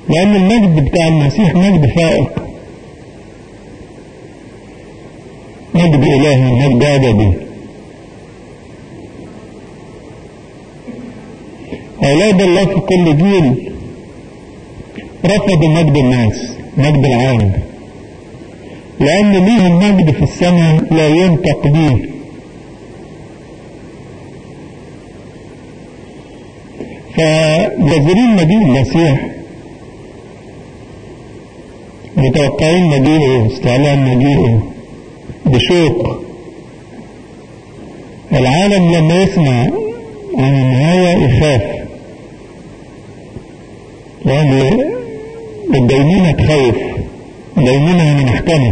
لأن المجد بتاع المسيح مجد فائق مجد إلهي مجد أبدي أولاد الله في كل جيل رفضوا مجد الناس مجد العالم لأن ليهم مجد في السماء لا ينطق به فجزرين مجيء المسيح متوقعين مجيئه استعلام مجيئه بشوق العالم لما يسمع عن النهاية يخاف لأن الدينونة تخوف الدينونة من المحكمة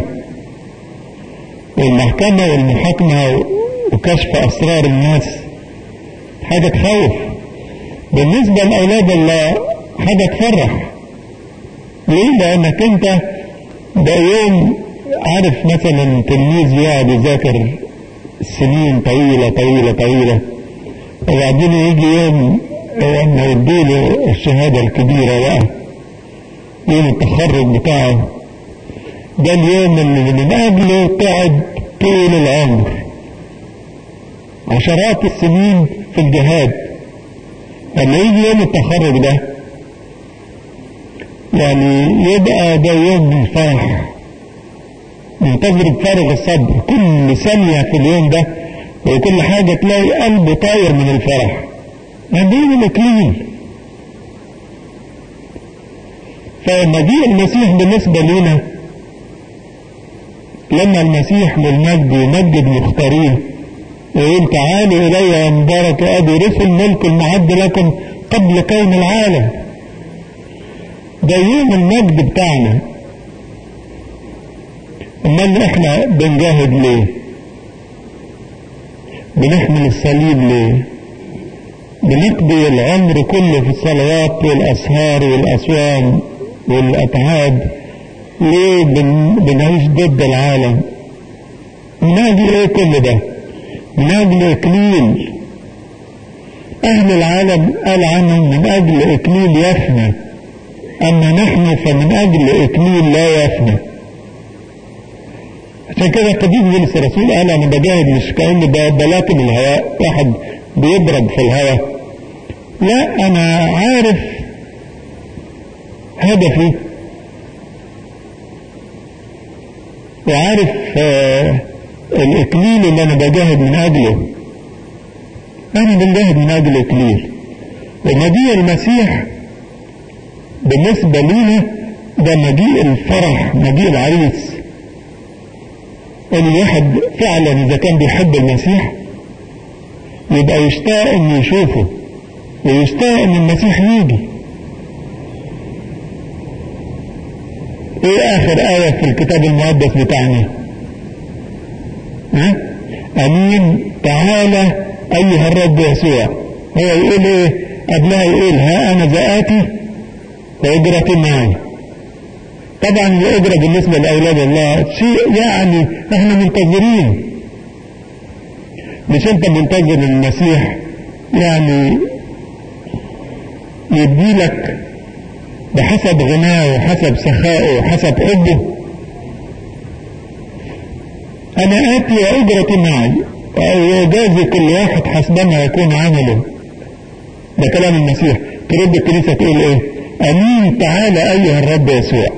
والمحكمة والمحاكمة وكشف أسرار الناس حاجة تخوف بالنسبة لأولاد الله حاجة تفرح ليه؟ لأنك أنت ده يوم عارف مثلا تلميذ يقعد يذاكر سنين طويلة طويلة طويلة وبعدين يجي يوم لما يديله الشهادة الكبيرة بقى يوم التخرج بتاعه ده اليوم اللي من أجله قعد طول العمر عشرات السنين في الجهاد لما يجي يوم التخرج ده يعني يبقى ده يوم من الفرح منتظر بفارغ الصبر كل ثانية في اليوم ده وكل حاجة تلاقي قلبه طاير من الفرح عندنا الإكليل فمجيء المسيح بالنسبة لنا لما المسيح للمجد يمجد مختارين ويقول تعالوا إلي يا مبارك أبي رسل ملك المعد لكم قبل كون العالم ده يوم المجد بتاعنا امال احنا بنجاهد ليه بنحمل الصليب ليه بنقضي العمر كله في الصلوات والاسهار والاصوام والاتعاب ليه بن... بنعيش ضد العالم من اجل ايه كل ده من اجل اكليل اهل العالم قال عنهم من اجل اكليل يفنى اما نحن فمن اجل اكليل لا يفنى عشان كده قديس بولس الرسول قال انا بجاهد مش كأن بلاكم الهواء واحد بيضرب في الهواء لا انا عارف هدفي وعارف آه الاكليل اللي انا بجاهد من اجله انا بنجاهد من اجل اكليل ومجيء المسيح بالنسبة لنا ده مجيء الفرح مجيء العريس الواحد فعلا اذا كان بيحب المسيح يبقى يشتاق ان يشوفه ويشتاق ان المسيح يجي ايه اخر آية في الكتاب المقدس بتاعنا ها امين تعالى ايها الرب يسوع هو يقول ايه قبلها يقول ها انا ذاتي واجرتي معي طبعا الأجرة بالنسبة لأولاد الله شيء يعني احنا منتظرين مش انت منتظر المسيح يعني يديلك بحسب غناه وحسب سخائه وحسب حبه أنا آتي وأجرتي معي ويجازي كل واحد حسبما يكون عمله ده كلام المسيح ترد الكنيسة تقول ايه أمين تعالى أيها الرب يسوع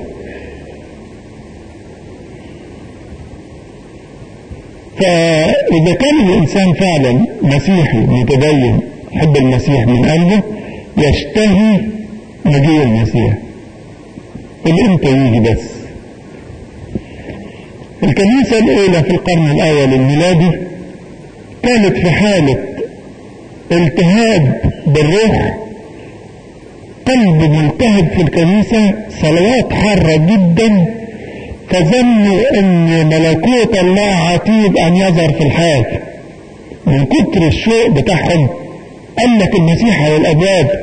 فإذا كان الإنسان فعلا مسيحي متدين يحب المسيح من قلبه يشتهي مجيء المسيح الامتى يجي بس الكنيسة الأولى في القرن الأول الميلادي كانت في حالة التهاب بالروح قلب ملتهب في الكنيسة صلوات حارة جدا فظنوا ان ملكوت الله عتيد ان يظهر في الحال من كتر الشوق بتاعهم قال لك المسيح على الابواب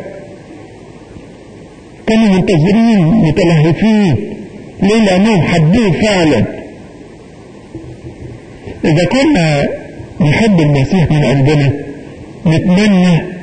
كانوا منتظرين متلهفين ليه لانهم حبوه فعلا اذا كنا نحب المسيح من قلبنا نتمنى